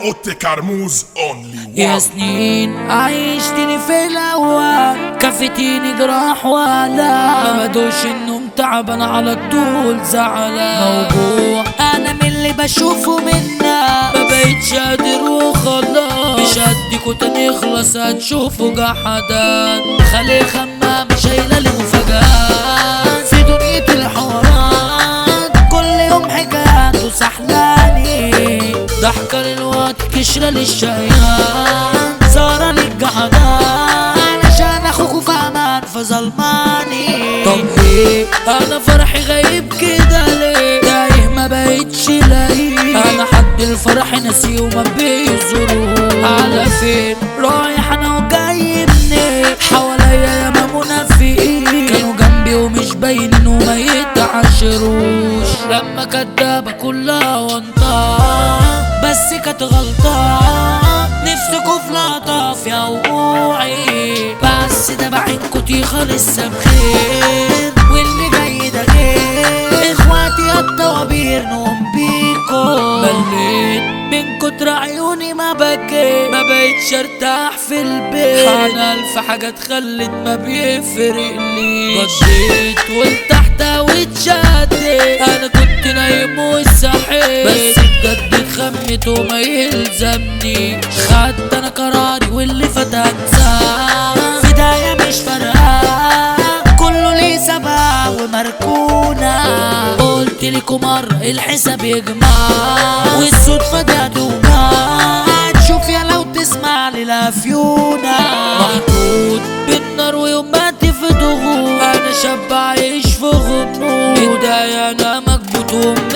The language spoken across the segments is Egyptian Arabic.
اوتي كرموز اونلي يا سنين عايشتني في الاول كفتيني جراح ولا ما بدوش النوم تعبان على طول زعلان موجوع انا من اللي بشوفه منا ما بقيتش قادر وخلاص مش هديكوا تاني يخلص هتشوفوا جحدان خلي خمام شايله لي مفاجآت في دنيا الحوارات كل يوم حكايات وسحلاني ضحكة للوقت كشرة للشيان زارة للجحدان عشان اخوكوا في امان فظلماني طب ايه انا فرحي غايب كده ليه تايه ما بقيتش لاقيه انا حد الفرح ناسيه وما بيزوروه على فين رايح انا وجاي منين حواليا ياما منافقين كانوا جنبي ومش باينين وما يتعاشروش لما كدابة كلها وانطاه بس كانت غلطان نفسكوا في لطاف يا وقوعي بس ده بعينكوا تيخة لسه بخير واللي جاي ده غير اخواتي الطوابير نوم بيكو مليت من كتر عيوني ما بكيت ما بقيتش ارتاح في البيت انا الف حاجة اتخلت ما بيفرق لي غطيت وارتحت واتشدت انا كنت نايم وصحيت بس بجد اتخمت وما يلزمني خدت انا قراري واللي فات انساه بداية مش فارقة كله ليه سبب ومركونة قلت لكم مرة الحساب يجمع والصدفة ده توجع تشوف يا لو تسمع للافيونة محطوط بالنار ويومات في ضغوط انا شاب عايش في غموض بداية انا مكبوت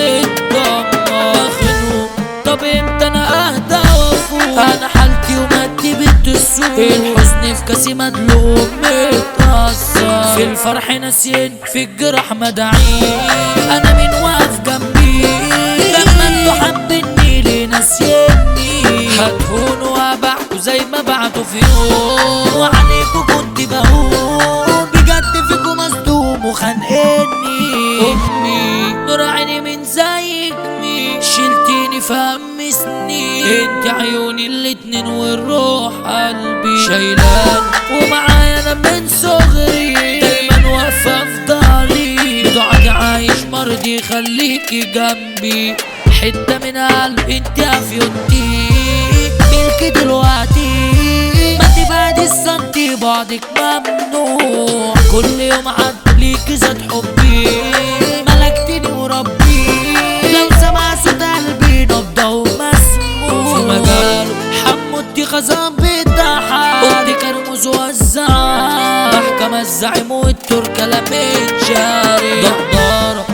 ومتدمر مخنوق طب امتى انا اهدى وافوق انا حالتي ومادي بنت السوق الحزن في كاسي مدلوق متأثر في الفرح ناسين في الجرح مدعين انا مين واقف جنبي لما انتوا حابيني ليه ناسيني هتهونوا وابعتوا زي ما بعتوا في يوم وعليكوا كنت بقول بجد فيكوا مصدوم وخانقني امي نور عيني من زيك مين شلتيني في هم سنين انت عيوني الاتنين والروح قلبي شايلان ومعايا انا من صغري دايما واقفه في ضهري بدعك عايش مرضي خليكي جنبي حته من قلبي انت افيونتي ملكي دلوقتي ما تبعدي السنتي بعدك ممنوع كل يوم عد ليكي زاد حبي ملكتني وربي لو سمع صوت قلبي نبضة ومسموع في مجاله حمودي خزان بالضحك قلت كرموز وزع محكمة الزعيم والتركة لميت جاري دقدارة